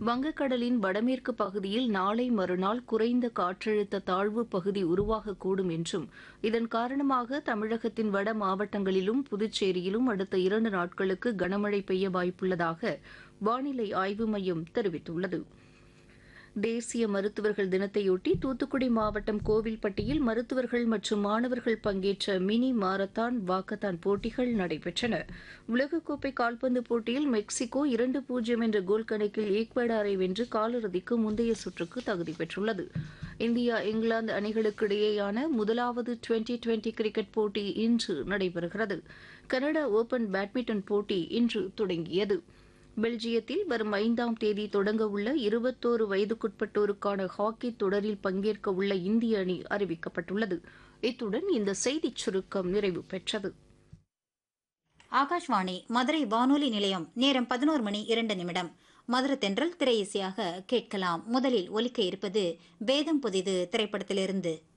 வங்கக்கடலின் வடமேற்கு பகுதியில் நாளை மறுநாள் குறைந்த காற்றழுத்த தாழ்வு பகுதி உருவாகக்கூடும் என்றும் இதன் காரணமாக தமிழகத்தின் வட மாவட்டங்களிலும் புதுச்சேரியிலும் அடுத்த இரண்டு நாட்களுக்கு கனமழை பெய்ய வாய்ப்புள்ளதாக வானிலை ஆய்வு மையம் தெரிவித்துள்ளது தேசிய மருத்துவர்கள் தினத்தையொட்டி தூத்துக்குடி மாவட்டம் கோவில்பட்டியில் மருத்துவர்கள் மற்றும் மாணவர்கள் பங்கேற்ற மினி மாரத்தான் வாக்கத்தான் போட்டிகள் நடைபெற்றன உலகக்கோப்பை கால்பந்து போட்டியில் மெக்சிகோ இரண்டு பூஜ்ஜியம் என்ற கோல் கணக்கில் ஈக்வடாரை வென்று காலிறுதிக்கு முந்தைய சுற்றுக்கு தகுதி பெற்றுள்ளது இந்தியா இங்கிலாந்து அணிகளுக்கு இடையேயான முதலாவது டுவெண்டி டுவெண்டி கிரிக்கெட் போட்டி இன்று நடைபெறுகிறது கனடா ஓபன் பேட்மிண்டன் போட்டி இன்று தொடங்கியது பெல்ஜியத்தில் வரும் ஐந்தாம் தேதி தொடங்க உள்ள இருபத்தோரு வயதுக்குட்பட்டோருக்கான ஹாக்கி தொடரில் பங்கேற்க உள்ள இந்திய அணி அறிவிக்கப்பட்டுள்ளது இத்துடன் இந்த செய்திச் சுருக்கம் நிறைவு பெற்றது ஆகாஷ்வாணி மதுரை வானொலி நிலையம் நேரம் பதினோரு மணி இரண்டு நிமிடம் மதுர தென்றல் திரை இசையாக கேட்கலாம் முதலில் ஒலிக்க இருப்பது வேதம் புதிது திரைப்படத்திலிருந்து